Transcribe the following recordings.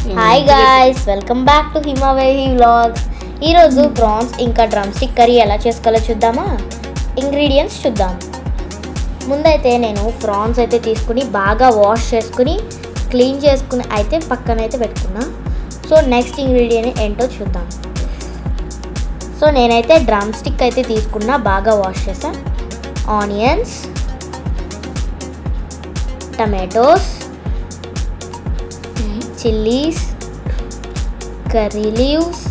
Hi guys welcome back to Himavehi vlogs ఈరోజు prawns ఇంకా drumstick curry ఎలా చేసుకోవాలో చూద్దామా ఇంగ్రీడియంట్స్ చూద్దాం ముందైతే నేను ప్రాన్స్ అయితే తీసుకుని బాగా వాష్ చేసుకుని క్లీన్ చేసుకుని అయితే పక్కన అయితే పెట్టుకున్నా సో నెక్స్ట్ ఇంగ్రీడియంట్ ఏంటో చూద్దాం సో నేనైతే డ్రమ్ స్టిక్ అయితే తీసుకున్నా బాగా వాష్ చేసా onions tomatoes chillies curry leaves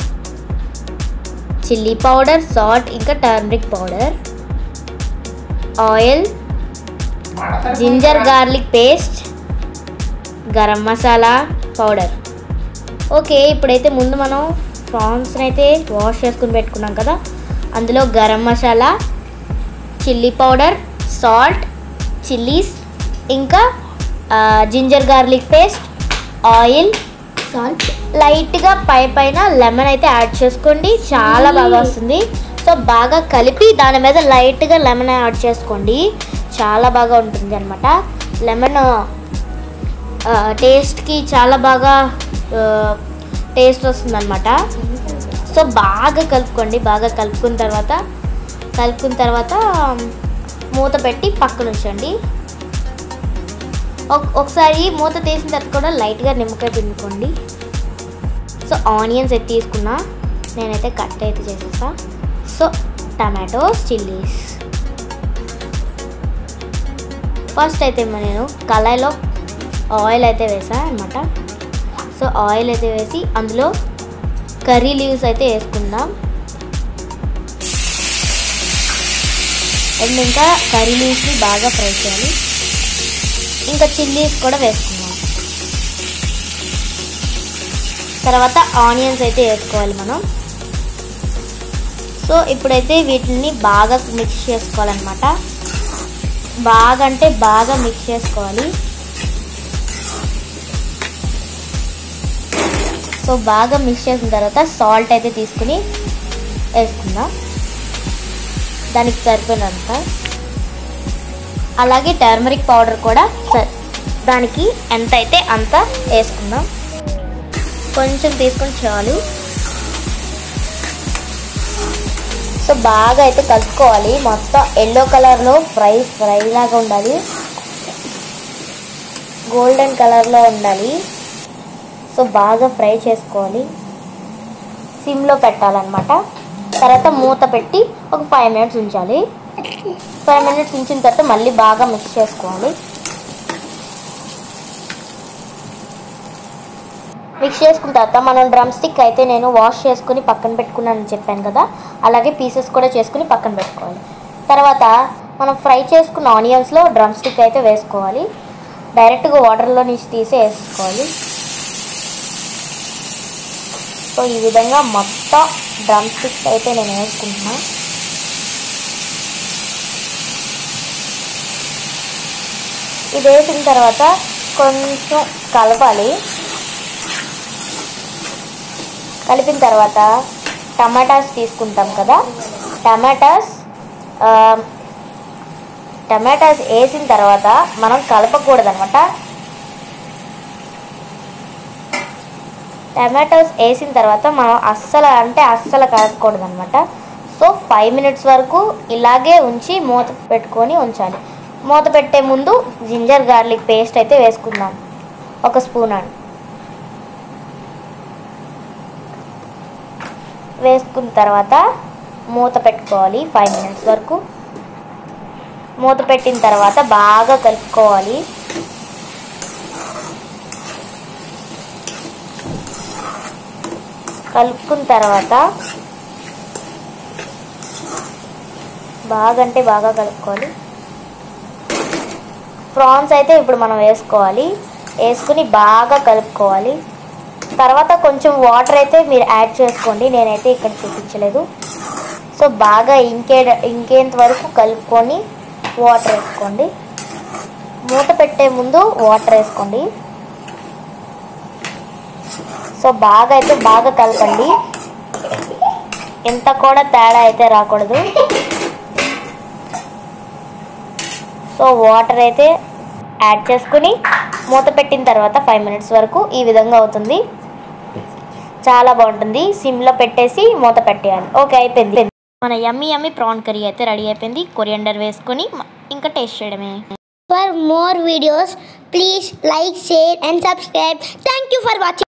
chilli powder salt ఇంకా turmeric powder oil ginger garlic paste garam masala powder okay ఇప్పుడైతే ముందు మనం ప్రాన్స్ని అయితే వాష్ చేసుకుని పెట్టుకున్నాం కదా అందులో garam masala chilli powder salt chillies ఇంకా ఆ, ginger garlic paste oil salt లైట్గా పై పైన లెమన్ అయితే యాడ్ చేసుకోండి చాలా బాగా వస్తుంది సో బాగా కలిపి దాని మీద లైట్గా లెమన్ యాడ్ చేసుకోండి చాలా బాగా ఉంటుంది అనమాట లెమన్ టేస్ట్కి చాలా బాగా టేస్ట్ వస్తుంది అనమాట సో బాగా కలుపుకోండి బాగా కలుపుకున్న తర్వాత కలుపుకున్న తర్వాత మూత పెట్టి పక్కన ఉంచండి ఒక- ఒకసారి మూత తీసిన తర్వాత కూడా లైట్గా నిమ్మకాయ పిండుకోండి సో ఆనియన్స్ అయితే తీసుకున్నా నేనైతే కట్ అయితే చేసేసా సో టమాటోస్ చిల్లీస్ ఫస్ట్ అయితే మ- నేను కళాయిలో ఆయిల్ అయితే వేసా అనమాట సో ఆయిల్ అయితే వేసి అందులో కర్రీ లీవ్స్ అయితే వేసుకుందాం అండ్ ఇంకా కర్రీ లీవ్స్ని బాగా ఫ్రై చేయాలి ఇంకా చిల్లీస్ కూడా వేసుకుందాం తర్వాత ఆనియన్స్ అయితే వేసుకోవాలి మనం సో ఇప్పుడైతే వీటిని బాగా మిక్స్ చేసుకోవాలన్నమాట బాగా అంటే బాగా మిక్స్ చేసుకోవాలి సో బాగా మిక్స్ చేసిన తర్వాత సాల్ట్ అయితే తీసుకుని వేసుకుందాం దానికి సరిపోయినంత అలాగే టర్మరిక్ పౌడర్ కూడా స- దానికి ఎంత అయితే అంత వేసుకుందాం కొంచెం తీసుకొని చాలు సో బాగా అయితే కలుపుకోవాలి మొత్తం ఎల్లో కలర్లో ఫ్రై ఫ్రై లాగా ఉండాలి గోల్డెన్ కలర్లో ఉండాలి సో బాగా ఫ్రై చేసుకోవాలి సిమ్లో పెట్టాలన్నమాట తర్వాత మూత పెట్టి ఒక ఫైవ్ మినిట్స్ ఉంచాలి ఫైవ్ మినిట్స్ ఉంచిన తర్వాత మళ్ళీ బాగా మిక్స్ చేసుకోవాలి మిక్స్ చేసుకున్న తర్వాత మనం డ్రమ్ స్టిక్ అయితే నేను వాష్ చేసుకుని పక్కన పెట్టుకున్నానని చెప్పాను కదా అలాగే పీసెస్ కూడా చేసుకుని పక్కన పెట్టుకోవాలి తర్వాత మనం ఫ్రై చేసుకున్న ఆనియన్స్లో డ్రమ్ స్టిక్ అయితే వేసుకోవాలి డైరెక్ట్గా వాటర్లో నుంచి తీసి వేసుకోవాలి సో ఈ విధంగా మొత్తం డ్రమ్ స్టిక్స్ అయితే నేను వేసుకుంటున్నా ఇది వేసిన తర్వాత కొంచెం కలపాలి కలిపిన తర్వాత టమాటాస్ తీసుకుంటాం కదా టమాటాస్ ఆ, టమాటాస్ వేసిన తర్వాత మనం కలపకూడదు అనమాట టమాటోస్ వేసిన తర్వాత మనం అస్సలు అంటే అస్సలు కలపకూడదు అనమాట సో ఫైవ్ మినిట్స్ వరకు ఇలాగే ఉంచి మూత పెట్టుకొని ఉంచాలి మూత పెట్టే ముందు జింజర్ గార్లిక్ పేస్ట్ అయితే వేసుకుందాం ఒక స్పూన్ అని వేసుకున్న తర్వాత మూత పెట్టుకోవాలి ఫైవ్ మినిట్స్ వరకు మూత పెట్టిన తర్వాత బాగా కలుపుకోవాలి కలుపుకున్న తర్వాత బాగా అంటే బాగా కలుపుకోవాలి ప్రాన్స్ అయితే ఇప్పుడు మనం వేసుకోవాలి వేసుకుని బాగా కలుపుకోవాలి తర్వాత కొంచెం వాటర్ అయితే మీరు యాడ్ చేసుకోండి నేనైతే ఇక్కడ చూపించలేదు సో బాగా ఇంకే ఇంకేంత వరకు కలుపుకొని వాటర్ వేసుకోండి మూత పెట్టే ముందు వాటర్ వేసుకోండి సో బాగా అయితే బాగా కలపండి ఎంత కూడా తేడా అయితే రాకూడదు సో వాటర్ అయితే యాడ్ చేసుకుని మూత పెట్టిన తర్వాత ఫైవ్ మినిట్స్ వరకు ఈ విధంగా అవుతుంది చాలా బాగుంటుంది సిమ్లో పెట్టేసి మూత పెట్టేయాలి ఓకే అయిపోయింది మన యమ్మీ యమ్మీ ప్రాన్ కర్రీ అయితే రెడీ అయిపోయింది కొరియండర్ వేసుకొని మ- ఇంకా టేస్ట్ చేయడమే For more videos, please like, share, and subscribe. Thank you for watching.